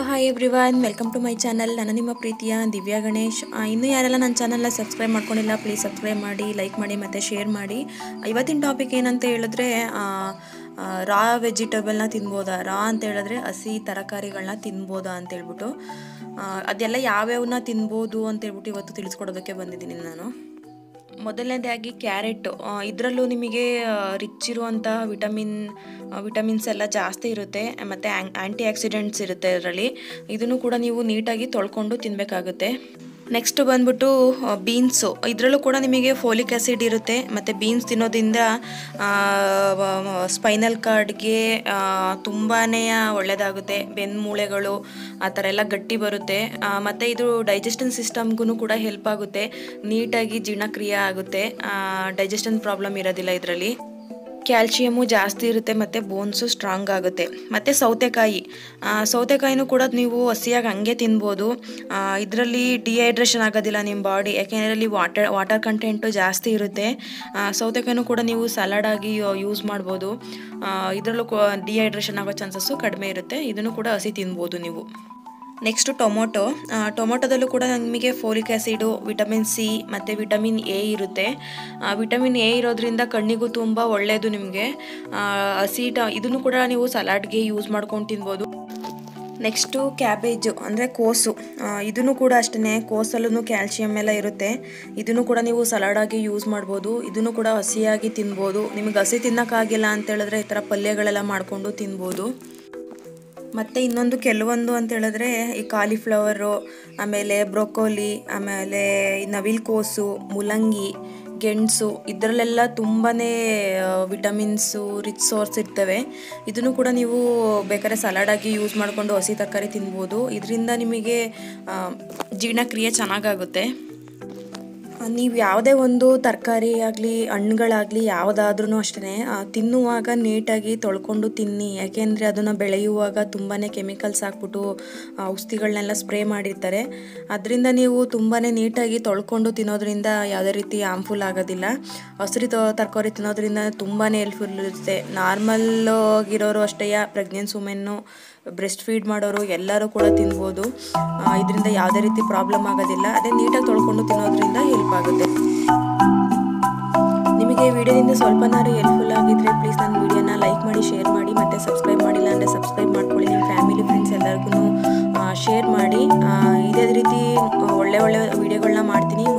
hi everyone welcome to my channel ನಾನು ನಿಮ್ಮ ಪ್ರೀತಿಯ ದಿವ್ಯಾ ಗಣೇಶ್ ಆ, ಇನ್ನೂ ಯಾರೆಲ್ಲ ನನ್ನ ಚಾನಲ್ನ ಸಬ್ಸ್ಕ್ರೈಬ್ ಮಾಡ್ಕೊಂಡಿಲ್ಲ ಪ್ಲೀಸ್ ಸಬ್ಸ್ಕ್ರೈಬ್ ಮಾಡಿ ಲೈಕ್ ಮಾಡಿ ಮತ್ತು ಶೇರ್ ಮಾಡಿ ಇವತ್ತಿನ ಟಾಪಿಕ್ ಏನಂತ ಹೇಳಿದ್ರೆ ರಾ ವೆಜಿಟೇಬಲ್ನ ತಿನ್ಬೋದಾ ರಾ ಅಂತ ಹೇಳಿದ್ರೆ ಹಸಿ ತರಕಾರಿಗಳನ್ನ ತಿನ್ಬೋದಾ ಅಂತ ಹೇಳ್ಬಿಟ್ಟು ಆ, ಅದೆಲ್ಲ ಯಾವ್ಯಾವನ್ನ ತಿನ್ಬೋದು ಅಂತ ಹೇಳ್ಬಿಟ್ಟು ಇವತ್ತು ತಿಳಿಸ್ಕೊಡೋದಕ್ಕೆ ಬಂದಿದ್ದೀನಿ ನಾನು ಮೊದಲನೇದಾಗಿ ಕ್ಯಾರೆಟ್ ಇದರಲ್ಲೂ ನಿಮಗೆ ರಿಚ್ ಇರುವಂತಹ ವಿಟಮಿನ್ ವಿಟಮಿನ್ಸ್ ಎಲ್ಲ ಜಾಸ್ತಿ ಇರುತ್ತೆ ಮತ್ತು ಆ್ಯಂಟಿ ಆಕ್ಸಿಡೆಂಟ್ಸ್ ಇರುತ್ತೆ ಇದರಲ್ಲಿ ಇದನ್ನು ಕೂಡ ನೀವು ನೀಟಾಗಿ ತೊಳ್ಕೊಂಡು ತಿನ್ನಬೇಕಾಗುತ್ತೆ ನೆಕ್ಸ್ಟ್ ಬಂದ್ಬಿಟ್ಟು ಬೀನ್ಸು ಇದರಲ್ಲೂ ಕೂಡ ನಿಮಗೆ ಫೋಲಿಕ್ ಆ್ಯಸಿಡ್ ಇರುತ್ತೆ ಮತ್ತು ಬೀನ್ಸ್ ತಿನ್ನೋದ್ರಿಂದ ಸ್ಪೈನಲ್ ಕಾರ್ಡ್ಗೆ ತುಂಬಾ ಒಳ್ಳೆಯದಾಗುತ್ತೆ ಬೆನ್ನು ಮೂಳೆಗಳು ಆ ಥರ ಎಲ್ಲ ಗಟ್ಟಿ ಬರುತ್ತೆ ಮತ್ತು ಇದು ಡೈಜೆಷನ್ ಸಿಸ್ಟಮ್ಗೂ ಕೂಡ ಹೆಲ್ಪ್ ಆಗುತ್ತೆ ನೀಟಾಗಿ ಜೀರ್ಣಕ್ರಿಯೆ ಆಗುತ್ತೆ ಡೈಜೆಷನ್ ಪ್ರಾಬ್ಲಮ್ ಇರೋದಿಲ್ಲ ಇದರಲ್ಲಿ ಕ್ಯಾಲ್ಶಿಯಮು ಜಾಸ್ತಿ ಇರುತ್ತೆ ಮತ್ತು ಬೋನ್ಸು ಸ್ಟ್ರಾಂಗ್ ಆಗುತ್ತೆ ಮತ್ತು ಸೌತೆಕಾಯಿ ಆ, ಸೌತೆಕಾಯಿನೂ ಕೂಡ ನೀವು ಹಸಿಯಾಗಿ ಹಂಗೆ ತಿನ್ಬೋದು ಇದರಲ್ಲಿ ಡಿಹೈಡ್ರೇಷನ್ ಆಗೋದಿಲ್ಲ ನಿಮ್ಮ ಬಾಡಿ ಯಾಕೆಂದರೆ ಇಲ್ಲಿ ವಾಟರ್ ವಾಟರ್ ಕಂಟೆಂಟು ಜಾಸ್ತಿ ಇರುತ್ತೆ ಆ, ಸೌತೆಕಾಯಿನೂ ಕೂಡ ನೀವು ಸಲಾಡ್ ಆಗಿ ಯೂಸ್ ಮಾಡ್ಬೋದು ಇದರಲ್ಲೂ ಡಿಹೈಡ್ರೇಷನ್ ಆಗೋ ಚಾನ್ಸಸ್ಸು ಕಡಿಮೆ ಇರುತ್ತೆ ಇದನ್ನು ಕೂಡ ಹಸಿ ತಿನ್ಬೋದು ನೀವು ನೆಕ್ಸ್ಟು ಟೊಮೊಟೊ ಆ, ಟೊಮೊಟೊದಲ್ಲೂ ಕೂಡ ನಿಮಗೆ ಫೋಲಿಕ್ ಆ್ಯಸಿಡು ವಿಟಮಿನ್ ಸಿ ಮತ್ತು ವಿಟಮಿನ್ ಎ ಇರುತ್ತೆ ಆ, ವಿಟಮಿನ್ ಎ ಇರೋದ್ರಿಂದ ಕಣ್ಣಿಗೂ ತುಂಬ ಒಳ್ಳೆಯದು ನಿಮಗೆ ಆ, ಹಸಿ ಟ ಇದನ್ನು ಕೂಡ ನೀವು ಸಲಾಡ್ಗೆ ಯೂಸ್ ಮಾಡ್ಕೊಂಡು ತಿನ್ಬೋದು ನೆಕ್ಸ್ಟು ಕ್ಯಾಬೇಜು ಅಂದರೆ ಕೋಸು ಆ, ಇದನ್ನು ಕೂಡ ಅಷ್ಟೇ ಕೋಸಲ್ಲೂ ಕ್ಯಾಲ್ಶಿಯಮ್ ಎಲ್ಲ ಇರುತ್ತೆ ಇದನ್ನು ಕೂಡ ನೀವು ಸಲಾಡಾಗಿ ಯೂಸ್ ಮಾಡ್ಬೋದು ಇದನ್ನು ಕೂಡ ಹಸಿಯಾಗಿ ತಿನ್ಬೋದು ನಿಮಗೆ ಹಸಿ ತಿನ್ನೋಕ್ಕಾಗಿಲ್ಲ ಅಂತ ಹೇಳಿದ್ರೆ ಈ ಥರ ಪಲ್ಯಗಳೆಲ್ಲ ಮಾಡಿಕೊಂಡು ತಿನ್ಬೋದು ಮತ್ತು ಇನ್ನೊಂದು ಕೆಲವೊಂದು ಅಂತ ಹೇಳಿದ್ರೆ ಈ ಕಾಲಿಫ್ಲವರು ಆಮೇಲೆ ಬ್ರೊಕೋಲಿ ಆಮೇಲೆ ಈ ನವಿಲ್ಕೋಸು ಮುಲ್ಲಂಗಿ ಗೆಣಸು ಇದರಲ್ಲೆಲ್ಲ ತುಂಬಾ ವಿಟಮಿನ್ಸು ರಿಚ್ ಸೋರ್ಸ್ ಇರ್ತವೆ ಇದನ್ನು ಕೂಡ ನೀವು ಬೇಕಾದ್ರೆ ಸಲಾಡಾಗಿ ಯೂಸ್ ಮಾಡಿಕೊಂಡು ಹಸಿ ತರಕಾರಿ ತಿನ್ಬೋದು ಇದರಿಂದ ನಿಮಗೆ ಆ, ಜೀರ್ಣಕ್ರಿಯೆ ಚೆನ್ನಾಗಾಗುತ್ತೆ ನೀವು ಯಾವುದೇ ಒಂದು ತರಕಾರಿ ಆಗಲಿ ಹಣ್ಣುಗಳಾಗಲಿ ಯಾವುದಾದ್ರೂ ಅಷ್ಟೇ ತಿನ್ನುವಾಗ ನೀಟಾಗಿ ತೊಳ್ಕೊಂಡು ತಿನ್ನಿ ಯಾಕೆಂದರೆ ಅದನ್ನು ಬೆಳೆಯುವಾಗ ತುಂಬಾ ಕೆಮಿಕಲ್ಸ್ ಹಾಕ್ಬಿಟ್ಟು ಆ, ಔಷಧಿಗಳನ್ನೆಲ್ಲ ಸ್ಪ್ರೇ ಮಾಡಿರ್ತಾರೆ ಅದರಿಂದ ನೀವು ತುಂಬಾ ನೀಟಾಗಿ ತೊಳ್ಕೊಂಡು ತಿನ್ನೋದ್ರಿಂದ ಯಾವುದೇ ರೀತಿ ಹಾರ್ಮ್ಫುಲ್ ಆಗೋದಿಲ್ಲ ಹಸಿರು ತರಕಾರಿ ತಿನ್ನೋದ್ರಿಂದ ತುಂಬಾ ಹೆಲ್ಪ್ಫುಲ್ ಇರುತ್ತೆ ನಾರ್ಮಲ್ ಆಗಿರೋರು ಅಷ್ಟೇ ಪ್ರೆಗ್ನೆನ್ಸ್ ವುಮೆನ್ನು ಬ್ರೆಸ್ಟ್ ಫೀಡ್ ಮಾಡೋರು ಎಲ್ಲರೂ ಕೂಡ ತಿನ್ಬೋದು ಇದರಿಂದ ಯಾವುದೇ ರೀತಿ ಪ್ರಾಬ್ಲಮ್ ಆಗೋದಿಲ್ಲ ಅದೇ ನೀಟಾಗಿ ತೊಳ್ಕೊಂಡು ತಿನ್ನೋದ್ರಿಂದ ಹೆಲ್ಪ್ ಆಗುತ್ತೆ ನಿಮಗೆ ಈ ವಿಡಿಯೋದಿಂದ ಸ್ವಲ್ಪನಾರು ಹೆಲ್ಪ್ಫುಲ್ ಆಗಿದ್ರೆ ಪ್ಲೀಸ್ ನನ್ನ ವಿಡಿಯೋನ ಲೈಕ್ ಮಾಡಿ ಶೇರ್ ಮಾಡಿ ಮತ್ತು ಸಬ್ಸ್ಕ್ರೈಬ್ ಮಾಡಿಲ್ಲ ಅಂದರೆ ಸಬ್ಸ್ಕ್ರೈಬ್ ಮಾಡ್ಕೊಳ್ಳಿ ನಿಮ್ಮ ಫ್ಯಾಮಿಲಿ ಫ್ರೆಂಡ್ಸ್ ಎಲ್ಲರಿಗೂ ಶೇರ್ ಮಾಡಿ ಆ, ಇದೇ ರೀತಿ ಒಳ್ಳೆ ಒಳ್ಳೆ ವಿಡಿಯೋಗಳನ್ನ ಮಾಡ್ತೀನಿ